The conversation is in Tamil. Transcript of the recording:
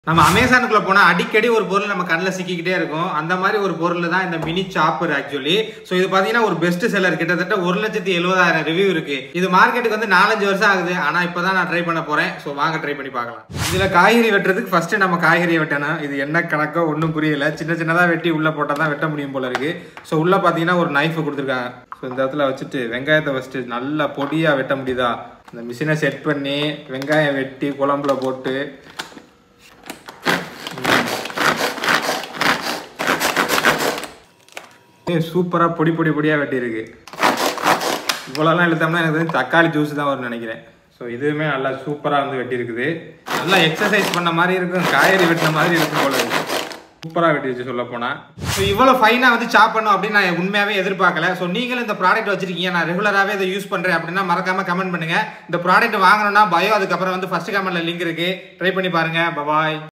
நம்ம அமேசானுக்குள்ள போனா அடிக்கடி ஒரு பொருள் நம்ம கண்ணில் சிக்கிக்கிட்டே இருக்கும் அந்த மாதிரி ஒரு பொருள் தான் இந்த மினி சாப்பர் ஆக்சுவலி ஸோ இது பார்த்தீங்கன்னா ஒரு பெஸ்ட் செல்லர் கிட்டத்தட்ட ஒரு லட்சத்தி எழுபதாயிரம் ரிவ்யூ இருக்கு இது மார்க்கெட்டுக்கு வந்து நாலஞ்சு வருஷம் ஆகுது ஆனா இப்பதான் நான் ட்ரை பண்ண போறேன் ஸோ வாங்க ட்ரை பண்ணி பார்க்கலாம் இதுல காய்கறி வெட்டுறதுக்கு ஃபர்ஸ்ட் நம்ம காய்கறி வெட்டணும் இது என்ன கணக்கோ ஒன்றும் புரியல சின்ன சின்னதா வெட்டி உள்ள போட்டால் தான் வெட்ட முடியும் போல இருக்கு ஸோ உள்ள பார்த்தீங்கன்னா ஒரு நைஃப் கொடுத்துருக்காங்க ஸோ இந்த இடத்துல வச்சுட்டு வெங்காயத்தை ஃபஸ்ட்டு நல்லா பொடியாக வெட்ட முடியுதா இந்த மிஷினை செட் பண்ணி வெங்காயம் வெட்டி குழம்புல போட்டு சூப்பராக பொடி பொடி பொடியாக வெட்டியிருக்கு இவ்வளோலாம் இழுத்தோம்னா எனக்கு வந்து தக்காளி ஜூஸ் தான் வரும்னு நினைக்கிறேன் ஸோ இதுவுமே நல்லா சூப்பராக வந்து வெட்டியிருக்குது நல்லா எக்ஸசைஸ் பண்ண மாதிரி இருக்கும் காய்கறி வெட்டின மாதிரி இருக்கும் போல இருக்கு சூப்பராக வெட்டிருச்சு சொல்ல போனால் ஸோ இவ்வளோ ஃபைனாக வந்து சாப் பண்ணும் அப்படின்னு நான் உண்மையாகவே எதிர்பார்க்கல ஸோ நீங்களும் இந்த ப்ராடக்ட் வச்சிருக்கீங்க நான் ரெகுலராகவே இதை யூஸ் பண்ணுறேன் அப்படின்னா மறக்காம கமெண்ட் பண்ணுங்க இந்த ப்ராடக்ட் வாங்கணும்னா பயோ அதுக்கப்புறம் வந்து ஃபர்ஸ்ட் கமெண்ட்ல லிங்க் இருக்கு ட்ரை பண்ணி பாருங்க பபாய்